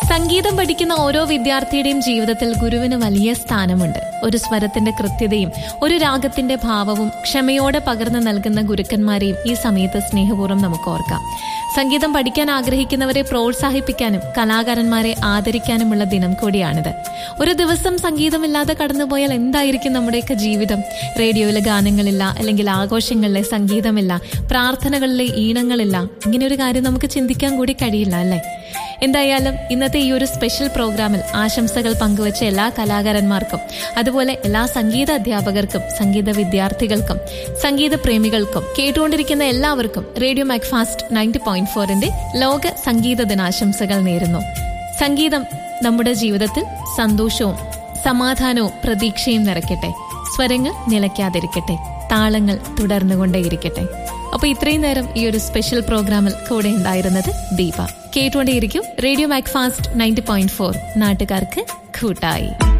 സംഗീതം പഠിക്കുന്ന ഓരോ വിദ്യാർത്ഥിയുടെയും ജീവിതത്തിൽ ഗുരുവിന് വലിയ സ്ഥാനമുണ്ട് ഒരു സ്വരത്തിന്റെ കൃത്യതയും ഒരു രാഗത്തിന്റെ ഭാവവും ക്ഷമയോടെ പകർന്നു നൽകുന്ന ഗുരുക്കന്മാരെയും ഈ സമയത്ത് സ്നേഹപൂർവ്വം നമുക്ക് ഓർക്കാം സംഗീതം പഠിക്കാൻ ആഗ്രഹിക്കുന്നവരെ പ്രോത്സാഹിപ്പിക്കാനും കലാകാരന്മാരെ ആദരിക്കാനുമുള്ള ദിനം കൂടിയാണിത് ഒരു ദിവസം സംഗീതമില്ലാതെ കടന്നുപോയാൽ എന്തായിരിക്കും നമ്മുടെയൊക്കെ ജീവിതം റേഡിയോയിലെ ഗാനങ്ങളില്ല അല്ലെങ്കിൽ ആഘോഷങ്ങളിലെ സംഗീതമില്ല പ്രാർത്ഥനകളിലെ ഈണങ്ങളില്ല ഇങ്ങനെ ഒരു കാര്യം നമുക്ക് ചിന്തിക്കാൻ കൂടി കഴിയില്ല അല്ലേ എന്തായാലും ഇന്നത്തെ ഈ ഒരു സ്പെഷ്യൽ പ്രോഗ്രാമിൽ ആശംസകൾ പങ്കുവച്ച എല്ലാ കലാകാരന്മാർക്കും അതുപോലെ എല്ലാ സംഗീത അധ്യാപകർക്കും സംഗീത വിദ്യാർത്ഥികൾക്കും സംഗീത പ്രേമികൾക്കും കേട്ടുകൊണ്ടിരിക്കുന്ന എല്ലാവർക്കും റേഡിയോ മാക്ഫാസ്റ്റ് നയൻറ്റി പോയിന്റ് ഫോറിന്റെ ലോക സംഗീത ദിനാശംസകൾ നേരുന്നു സംഗീതം നമ്മുടെ ജീവിതത്തിൽ സന്തോഷവും സമാധാനവും പ്രതീക്ഷയും നിറയ്ക്കട്ടെ സ്വരങ്ങൾ നിലയ്ക്കാതിരിക്കട്ടെ താളങ്ങൾ തുടർന്നുകൊണ്ടേയിരിക്കട്ടെ അപ്പൊ ഇത്രയും നേരം ഈ ഒരു സ്പെഷ്യൽ പ്രോഗ്രാമിൽ കൂടെ ഉണ്ടായിരുന്നത് ദീപ കേട്ടുകൊണ്ടേയിരിക്കും radio Macfast ninety point four നാട്ടുകാർക്ക് കൂട്ടായി